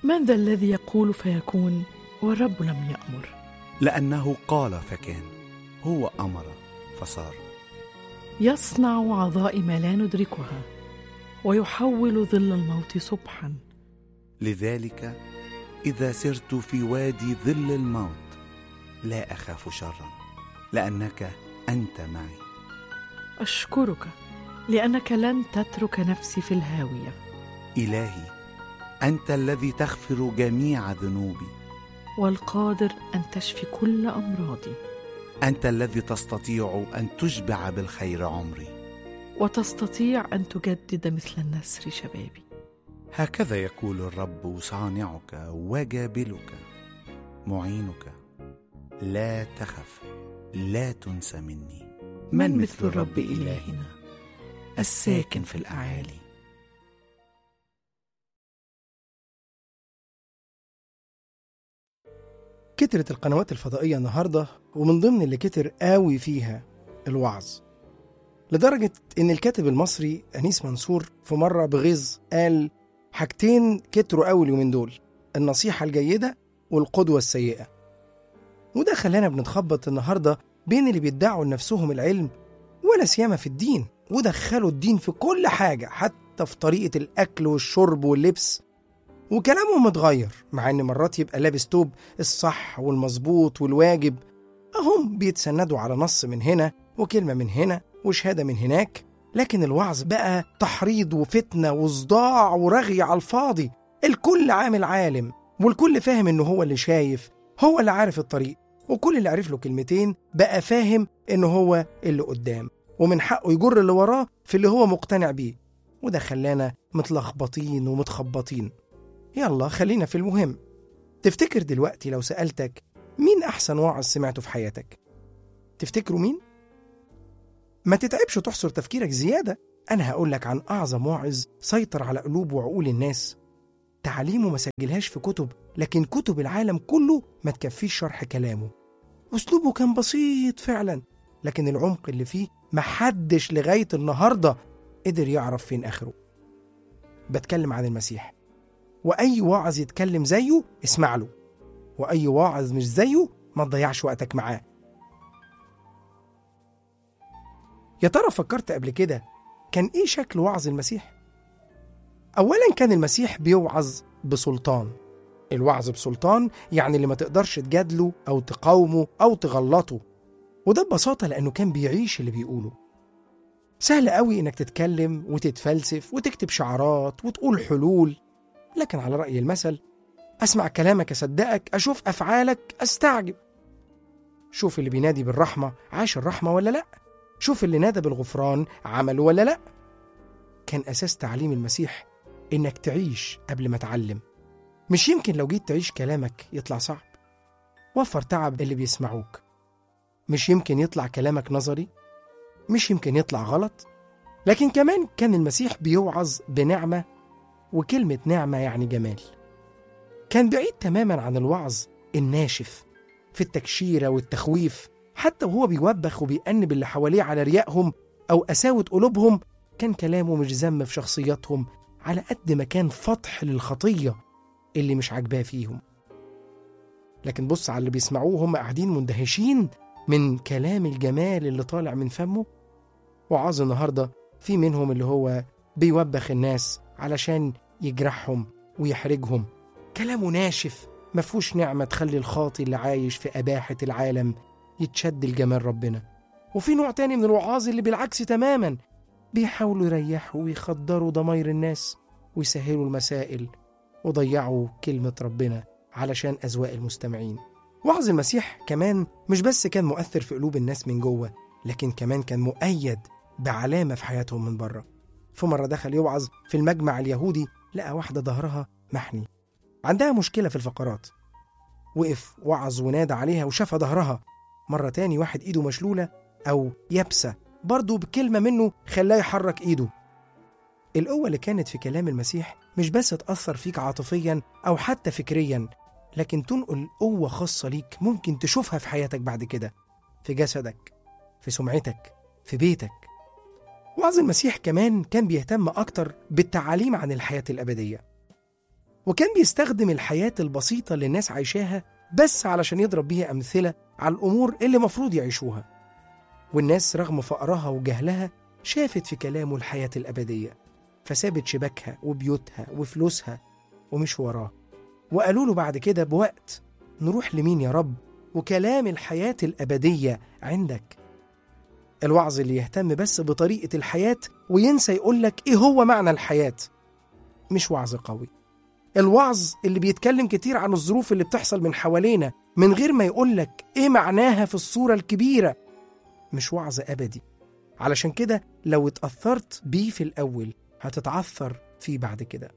من ذا الذي يقول فيكون والرب لم يأمر لأنه قال فكان هو أمر فصار يصنع عظائم لا ندركها ويحول ظل الموت صبحا لذلك إذا سرت في وادي ظل الموت لا أخاف شرا لأنك أنت معي أشكرك لأنك لن تترك نفسي في الهاوية إلهي أنت الذي تغفر جميع ذنوبي والقادر أن تشفي كل أمراضي أنت الذي تستطيع أن تشبع بالخير عمري وتستطيع أن تجدد مثل النسر شبابي هكذا يقول الرب صانعك وجابلك معينك لا تخف لا تنسى مني من مثل الرب إلهنا الساكن في الأعالي كترت القنوات الفضائية النهاردة ومن ضمن اللي كتر قوي فيها الوعظ لدرجة إن الكاتب المصري أنيس منصور في مرة بغيظ قال حاجتين كتروا قوي اليومين دول النصيحة الجيدة والقدوة السيئة وده خلانا بنتخبط النهاردة بين اللي بيدعوا لنفسهم العلم ولا سيما في الدين ودخلوا الدين في كل حاجة حتى في طريقة الأكل والشرب واللبس وكلامهم متغير مع إن مرات يبقى لابس توب الصح والمظبوط والواجب أهم بيتسندوا على نص من هنا وكلمة من هنا وشهادة من هناك لكن الوعظ بقى تحريض وفتنة وصداع ورغي على الفاضي الكل عامل عالم والكل فاهم إنه هو اللي شايف هو اللي عارف الطريق وكل اللي عرف له كلمتين بقى فاهم إنه هو اللي قدام ومن حقه يجر اللي وراه في اللي هو مقتنع بيه وده خلانا متلخبطين ومتخبطين يلا خلينا في المهم تفتكر دلوقتي لو سألتك مين أحسن واعظ سمعته في حياتك؟ تفتكروا مين؟ ما تتعبش وتحصر تفكيرك زيادة أنا هقول لك عن أعظم واعظ سيطر على قلوب وعقول الناس تعاليمه ما سجلهاش في كتب لكن كتب العالم كله ما تكفيش شرح كلامه أسلوبه كان بسيط فعلا لكن العمق اللي فيه محدش لغاية النهاردة قدر يعرف فين آخره بتكلم عن المسيح وأي واعظ يتكلم زيه اسمع له وأي واعظ مش زيه ما تضيعش وقتك معاه يا ترى فكرت قبل كده كان إيه شكل وعظ المسيح؟ أولا كان المسيح بيوعظ بسلطان الوعظ بسلطان يعني اللي ما تقدرش تجادله أو تقاومه أو تغلطه وده ببساطة لأنه كان بيعيش اللي بيقوله سهل قوي إنك تتكلم وتتفلسف وتكتب شعارات وتقول حلول لكن على رأي المثل أسمع كلامك أصدقك أشوف أفعالك أستعجب شوف اللي بينادي بالرحمة عاش الرحمة ولا لأ شوف اللي نادى بالغفران عمله ولا لأ كان أساس تعليم المسيح إنك تعيش قبل ما تعلم مش يمكن لو جيت تعيش كلامك يطلع صعب وفر تعب اللي بيسمعوك مش يمكن يطلع كلامك نظري مش يمكن يطلع غلط لكن كمان كان المسيح بيوعظ بنعمة وكلمة نعمة يعني جمال كان بعيد تماما عن الوعظ الناشف في التكشيرة والتخويف حتى وهو بيوبخ وبيأنب اللي حواليه على ريائهم أو قساوة قلوبهم كان كلامه مش ذم في شخصياتهم على قد ما كان فتح للخطية اللي مش عاجباه فيهم لكن بص على اللي بيسمعوه هم قاعدين مندهشين من كلام الجمال اللي طالع من فمه وعاظ النهاردة في منهم اللي هو بيوبخ الناس علشان يجرحهم ويحرجهم كلامه ناشف مفهوش نعمة تخلي الخاطي اللي عايش في أباحة العالم يتشد لجمال ربنا وفي نوع تاني من الوعاظ اللي بالعكس تماما بيحاولوا يريحوا ويخدروا ضماير الناس ويسهلوا المسائل وضيعوا كلمة ربنا علشان أذواق المستمعين وعظ المسيح كمان مش بس كان مؤثر في قلوب الناس من جوه لكن كمان كان مؤيد بعلامة في حياتهم من بره في مرة دخل يوعظ في المجمع اليهودي لقى واحدة ظهرها محني عندها مشكلة في الفقرات وقف وعظ ونادى عليها وشافها ظهرها مرة تاني واحد إيده مشلولة أو يابسة برضه بكلمة منه خلاه يحرك إيده القوة اللي كانت في كلام المسيح مش بس تأثر فيك عاطفيا أو حتى فكريا لكن تنقل قوة خاصة ليك ممكن تشوفها في حياتك بعد كده في جسدك في سمعتك في بيتك وعظ المسيح كمان كان بيهتم أكتر بالتعاليم عن الحياة الأبدية وكان بيستخدم الحياة البسيطة اللي الناس عايشاها بس علشان يضرب بيها أمثلة على الأمور اللي مفروض يعيشوها والناس رغم فقرها وجهلها شافت في كلامه الحياة الأبدية فسابت شباكها وبيوتها وفلوسها ومش وراه وقالوا له بعد كده بوقت نروح لمين يا رب وكلام الحياة الأبدية عندك الوعظ اللي يهتم بس بطريقة الحياة وينسى يقولك إيه هو معنى الحياة مش وعظ قوي الوعظ اللي بيتكلم كتير عن الظروف اللي بتحصل من حوالينا من غير ما يقولك إيه معناها في الصورة الكبيرة مش وعظ أبدي علشان كده لو اتأثرت بيه في الأول هتتعثر فيه بعد كده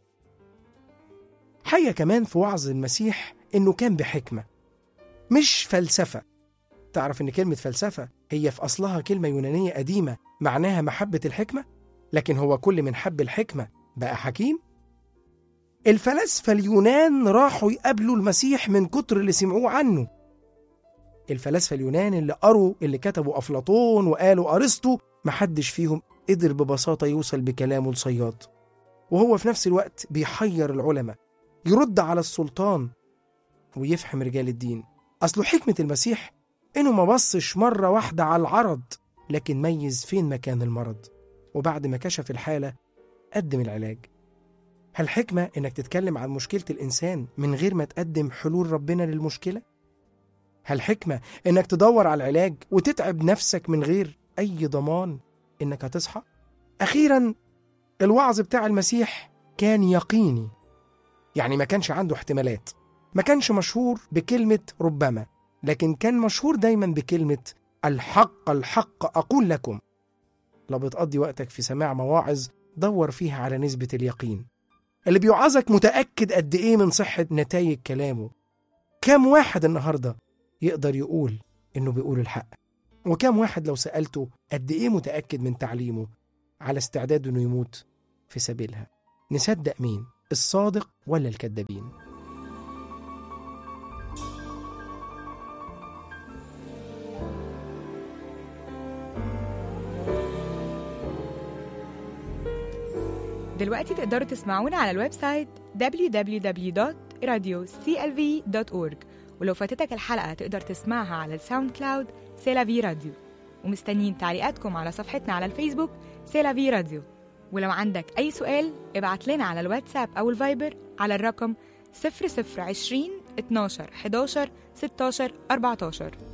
حاجة كمان في وعظ المسيح إنه كان بحكمة مش فلسفة تعرف إن كلمة فلسفة هي في أصلها كلمة يونانية قديمة معناها محبة الحكمة لكن هو كل من حب الحكمة بقى حكيم الفلاسفة اليونان راحوا يقابلوا المسيح من كتر اللي سمعوه عنه الفلاسفة اليونان اللي قروا اللي كتبوا أفلاطون وقالوا أرسطو محدش فيهم قدر ببساطة يوصل بكلامه لصياد وهو في نفس الوقت بيحير العلماء يرد على السلطان ويفهم رجال الدين أصله حكمة المسيح إنه ما بصش مرة واحدة على العرض لكن ميز فين مكان المرض وبعد ما كشف الحالة قدم العلاج هل حكمة إنك تتكلم عن مشكلة الإنسان من غير ما تقدم حلول ربنا للمشكلة؟ هل حكمة إنك تدور على العلاج وتتعب نفسك من غير أي ضمان إنك هتصحى؟ أخيرا الوعظ بتاع المسيح كان يقيني يعني ما كانش عنده احتمالات ما كانش مشهور بكلمة ربما لكن كان مشهور دايما بكلمة الحق الحق أقول لكم لو بتقضي وقتك في سماع مواعظ دور فيها على نسبة اليقين اللي بيوعظك متأكد قد إيه من صحة نتائج كلامه كم واحد النهاردة يقدر يقول إنه بيقول الحق وكم واحد لو سألته قد إيه متأكد من تعليمه على استعداد إنه يموت في سبيلها نصدق مين الصادق ولا الكذابين دلوقتي تقدروا تسمعونا على الويب سايت www.radioclv.org ولو فاتتك الحلقة تقدر تسمعها على الساوند كلاود سيلافي راديو ومستنيين تعليقاتكم على صفحتنا على الفيسبوك سيلافي راديو ولو عندك أي سؤال ابعت لنا على الواتساب أو الفايبر على الرقم 0020 12 11 16 14